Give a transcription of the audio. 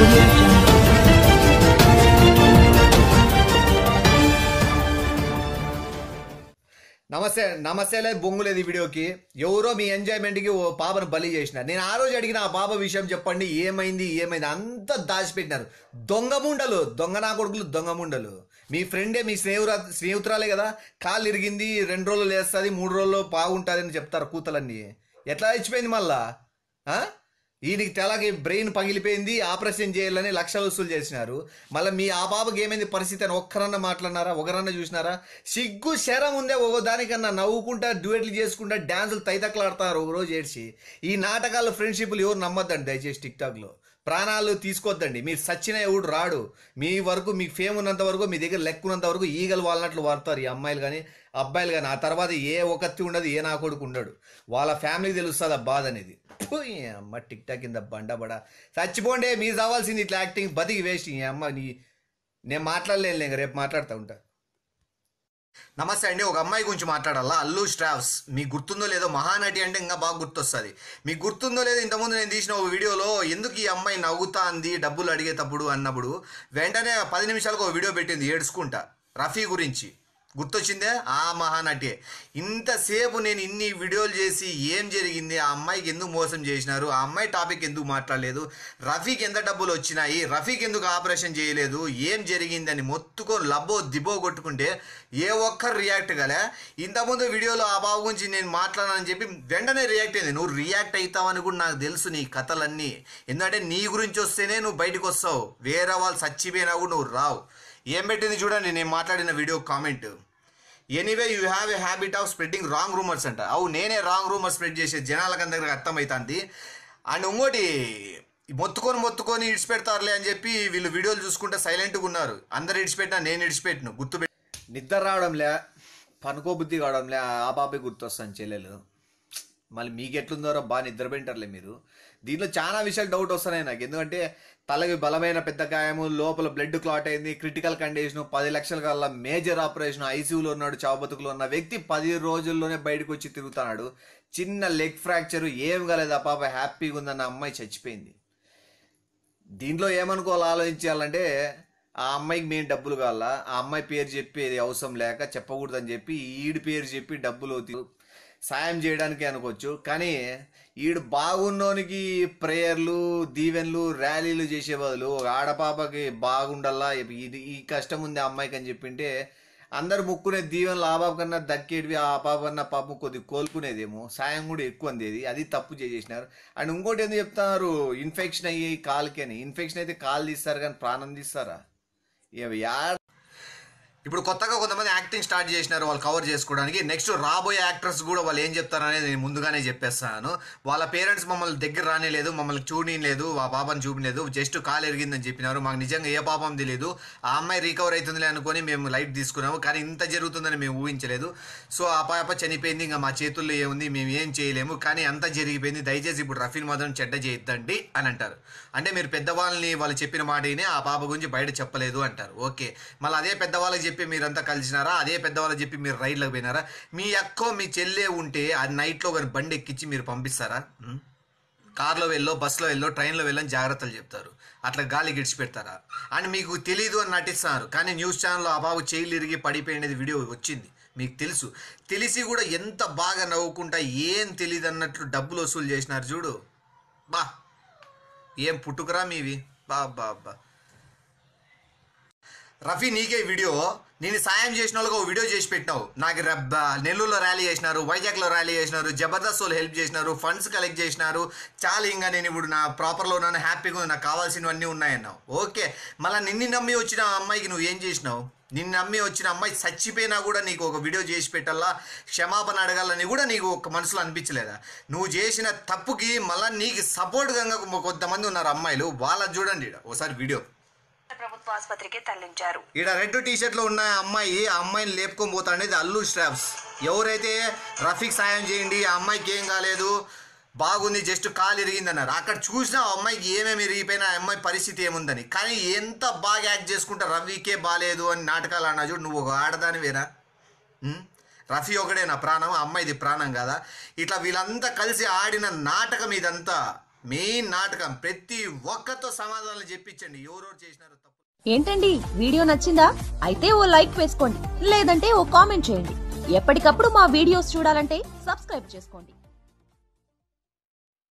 audio jungle. నమస్తే నమస్తే లేదు బొంగు లేదు ఈ వీడియోకి ఎవరో మీ ఎంజాయ్మెంట్కి ఓ పాపను బలి చేసినారు నేను ఆ రోజు అడిగిన ఆ పాప విషయం చెప్పండి ఏమైంది ఏమైంది అంతా దాచిపెట్టినారు దొంగ ముండలు దొంగ నా కొడుకులు దొంగ ముండలు మీ ఫ్రెండే మీ స్నేహితురా స్నేహితురాలే కదా కాళ్ళు ఇరిగింది రెండు రోజులు లేస్తుంది మూడు రోజులు బాగుంటుంది అని చెప్తారు కూతలన్నీ ఎట్లా చచ్చిపోయింది మళ్ళా ఆ? ఈయనకి తెలకి బ్రెయిన్ పగిలిపోయింది ఆపరేషన్ చేయాలని లక్షలు వసూలు చేసినారు మళ్ళీ మీ ఆ బాబుకి ఏమైంది పరిస్థితి అని ఒక్కరన్నా మాట్లాడినారా ఒకరన్నా చూసినారా సిగ్గు శరం ఉందే ఒక దానికన్నా నవ్వుకుంటా డ్యూయట్లు చేసుకుంటా డ్యాన్సులు తైతక్కలాడతారు ఒక రోజు ఏడ్చి ఈ నాటకాలు ఫ్రెండ్షిప్లు ఎవరు నమ్మద్దండి దయచేసి టిక్ టాక్లో ప్రాణాలు తీసుకోవద్దండి మీరు సచ్చిన ఎవడు రాడు మీ వరకు మీ ఫేమ్ ఉన్నంత వరకు మీ దగ్గర లెక్క ఉన్నంత వరకు ఈగలు వాళ్ళనట్లు వాడతారు ఈ అమ్మాయిలు కానీ అబ్బాయిలు కానీ ఆ తర్వాత ఏ ఒకత్తి ఉండదు ఏ నా కొడుకు ఉండడు వాళ్ళ ఫ్యామిలీకి తెలుస్తుంది ఆ బాధ అనేది ఫు, ఈ అమ్మ టిక్ టాక్ కింద బండబడ చచ్చిపోండి మీరు కావాల్సింది ఇట్లా యాక్టింగ్ బతికి వేస్ట్ ఈ అమ్మ నీ నేను మాట్లాడలేను ఇంకా రేపు మాట్లాడుతూ ఉంటా నమస్తే అండి ఒక అమ్మాయి గురించి మాట్లాడాలా అల్లు స్ట్రావ్స్ మీకు గుర్తుందో లేదో మహానటి అంటే ఇంకా బాగా గుర్తొస్తుంది మీకు గుర్తుందో లేదో ఇంతకుముందు నేను తీసిన ఒక వీడియోలో ఎందుకు ఈ అమ్మాయి నవ్వుతా అంది డబ్బులు అడిగేటప్పుడు అన్నప్పుడు వెంటనే పది నిమిషాలకు ఒక వీడియో పెట్టింది ఏడ్చుకుంటా రఫీ గురించి గుర్తొచ్చిందే ఆ మహానటి ఇంతసేపు నేను ఇన్ని వీడియోలు చేసి ఏం జరిగింది ఆ అమ్మాయికి ఎందుకు మోసం చేసినారు ఆ అమ్మాయి టాపిక్ ఎందుకు మాట్లాడలేదు రఫీకి ఎంత డబ్బులు వచ్చినాయి రఫీకి ఎందుకు ఆపరేషన్ చేయలేదు ఏం జరిగిందని మొత్తుకొని లబ్బో దిబో కొట్టుకుంటే ఏ ఒక్కరు రియాక్ట్ గలే ఇంతకుముందు వీడియోలో ఆ బాబు గురించి నేను మాట్లాడానని చెప్పి వెంటనే రియాక్ట్ అయింది నువ్వు రియాక్ట్ అవుతావని కూడా నాకు తెలుసు నీ కథలన్నీ ఎందుకంటే నీ గురించి వస్తేనే నువ్వు బయటకు వస్తావు వేరే వాళ్ళు చచ్చిపోయినా కూడా నువ్వు రావు ఏం పెట్టింది చూడండి నేను మాట్లాడిన video comment anyway you have a habit of spreading wrong rumours అంట అవు నేనే రాంగ్ రూమర్స్ స్ప్రెడ్ చేసే జనాలకు అందరికి అర్థమవుతుంది అండ్ ఇంకోటి మొత్తుకొని మొత్తుకొని ఇడిచిపెడతారులే అని చెప్పి వీళ్ళు వీడియోలు చూసుకుంటే సైలెంట్గా ఉన్నారు అందరు ఇడిచిపెట్టినా నేను ఇడిచిపెట్టిను గుర్తుపెట్టి నిద్ర రావడంలే పనుకో బుద్ధి కావడంలే ఆ బాబే గుర్తొస్తాను చెల్లెలు మళ్ళీ మీకు ఎట్లుందో బాగా నిద్రపోయింటారులే మీరు దీంట్లో చాలా విషయాలు డౌట్ వస్తున్నాయి నాకు ఎందుకంటే తలకి బలమైన పెద్ద గాయము లోపల బ్లడ్ క్లాట్ అయింది క్రిటికల్ కండిషన్ పది లక్షల కల్లా మేజర్ ఆపరేషన్ ఐసీయూలో ఉన్నాడు చావు బతుకులో ఉన్న వ్యక్తి పది రోజుల్లోనే బయటకు వచ్చి తిరుగుతున్నాడు చిన్న లెగ్ ఫ్రాక్చర్ ఏం కాలేదు ఆ పాప హ్యాపీగా ఉందన్న అమ్మాయి చచ్చిపోయింది దీంట్లో ఏమనుకోవాలి ఆలోచించాలంటే ఆ అమ్మాయికి మేము డబ్బులు కావాలా ఆ అమ్మాయి పేరు చెప్పేది అవసరం లేక చెప్పకూడదని చెప్పి ఈడి పేరు చెప్పి డబ్బులు తీ- సాయం చేయడానికి అనుకోవచ్చు కానీ ఈడు బాగున్నోనికి ప్రేయర్లు దీవెన్లు ర్యాలీలు చేసే బదులు ఒక ఆడపాపకి బాగుండల్లా ఇది ఈ కష్టం ఉంది ఆ అమ్మాయికి అని చెప్పింటే అందరు ముక్కునే దీవెనలు ఆ పాప కన్నా దక్కేటివి ఆ పాప కన్నా పాపం కొద్ది కోలుకునేదేమో సాయం కూడా ఎక్కువ అందేది అది తప్పు చేసేసినారు అండ్ ఇంకోటి ఎందుకు చెప్తున్నారు ఇన్ఫెక్షన్ అయ్యి కాలుకి అని ఇన్ఫెక్షన్ అయితే కాలు తీస్తారు కానీ ప్రాణం తీస్తారా ఇవి యా ఇప్పుడు కొత్తగా కొంతమంది యాక్టింగ్ స్టార్ట్ చేసినారు వాళ్ళు కవర్ చేసుకోవడానికి నెక్స్ట్ రాబోయే యాక్టర్స్ కూడా వాళ్ళు ఏం చెప్తారనేది నేను ముందుగానే చెప్పేస్తాను వాళ్ళ పేరెంట్స్ మమ్మల్ని దగ్గర రానిలేదు మమ్మల్ని చూడలేదు ఆ పాపని చూడలేదు జస్ట్ కాలు ఎరిగిందని చెప్పినారు మాకు నిజంగా ఏ పాపం తెలియదు ఆ అమ్మాయి రికవర్ అవుతుందిలే అనుకొని మేము లైట్ తీసుకున్నాము కానీ ఇంత జరుగుతుందని మేము ఊహించలేదు సో ఆ పాప చనిపోయింది ఇంకా మా చేతుల్లో ఏముంది మేము ఏం చేయలేము కానీ అంత జరిగిపోయింది దయచేసి ఇప్పుడు రఫీన్ మాత్రం చెడ్డ చేయొద్దండి అని అంటారు అంటే మీరు పెద్దవాళ్ళని వాళ్ళు చెప్పిన మాట విని ఆ పాప గురించి బయట చెప్పలేదు అంటారు ఓకే మళ్ళీ అదే పెద్దవాళ్ళకి చెప్పి మీరంతా కలిసినారా అదే పెద్దవాళ్ళకి చెప్పి మీరు రైడ్లకు పోయినారా మీ అక్కో మీ చెల్లె ఉంటే ఆ నైట్లో కానీ బండి ఎక్కించి మీరు పంపిస్తారా ఉం? కార్లో వెళ్ళో బస్సులో వెళ్ళో ట్రైన్లో వెళ్ళని జాగ్రత్తలు చెప్తారు అట్లా గాలి గిడిచి పెడతారా అని మీకు తెలీదు అని నటిస్తున్నారు కానీ న్యూస్ ఛానల్లో ఆ బాబు చేయలు ఇరిగి పడిపోయినది వీడియో వచ్చింది మీకు తెలుసు తెలిసి కూడా ఎంత బాగా నవ్వుకుంటా ఏం తెలియదు అన్నట్లు డబ్బులు వసూలు చేసినారు చూడు బా ఏం పుట్టుకురా మీవి బా బా బా రఫీ నీకే వీడియో నేను సాయం చేసిన వాళ్ళకి ఒక వీడియో చేసి పెట్టినావు నాకు రబ్బ నెల్లూరులో ర్యాలీ చేసినారు వైజాగ్లో ర్యాలీ చేసినారు జబర్దస్త్ వాళ్ళు హెల్ప్ చేసినారు ఫండ్స్ కలెక్ట్ చేసినారు చాలా ఇంకా నేను ఇప్పుడు నా ప్రాపర్లో ఉన్నాను హ్యాపీగా ఉంది నాకు కావాల్సినవన్నీ ఉన్నాయన్నావు ఓకే మళ్ళీ నిన్ను నమ్మి వచ్చిన ఆ అమ్మాయికి నువ్వు ఏం చేసినావు నిన్ను నమ్మి వచ్చిన అమ్మాయి చచ్చిపోయినా కూడా నీకు ఒక వీడియో చేసి పెట్టాలా క్షమాపణ అడగాలని కూడా నీకు ఒక మనసులో అనిపించలేదా నువ్వు చేసిన తప్పుకి మళ్ళీ నీకు సపోర్ట్గా కొంతమంది ఉన్నారు అమ్మాయిలు వాళ్ళది చూడండి ఈడ. ఒకసారి వీడియో ప్రభుత్వ ఆసుపత్రికి తరలించారు ఈడ రెడ్ టీ షర్ట్ లో ఉన్న అమ్మాయి ఆ అమ్మాయిని లేపుకొని పోతా అనేది అల్లు స్ట్రాప్స్ ఎవరైతే రఫీక్ సాయం చేయండి ఆ అమ్మాయికి ఏం కాలేదు బాగుంది జస్ట్ కాలు ఇరిగింది అన్నారు అక్కడ చూసినా ఆ అమ్మాయికి ఏమేమి ఇరిగిపోయినా ఆ అమ్మాయి పరిస్థితి ఏముందని కానీ ఎంత బాగా యాక్ట్ చేసుకుంటా రవికే బాగాలేదు అని నాటకాలు అన్నా చూడు నువ్వు ఒక ఆడదాని వేరా ఉం? రఫీ ఒకడే నా ప్రాణం ఆ అమ్మాయిది ప్రాణం కదా ఇట్లా వీళ్ళంతా కలిసి ఆడిన నాటకం ఇదంతా మెయిన్ నాటకం ప్రతి ఒక్కతో ప్రశ్నలతో సమాధానాలు చెప్పించండి ఎవరెవరు చేసినారో తప్పు ఏంటండి వీడియో నచ్చిందా అయితే ఓ లైక్ వేసుకోండి లేదంటే ఓ కామెంట్ చేయండి ఎప్పటికప్పుడు మా వీడియోస్ చూడాలంటే సబ్స్క్రైబ్ చేసుకోండి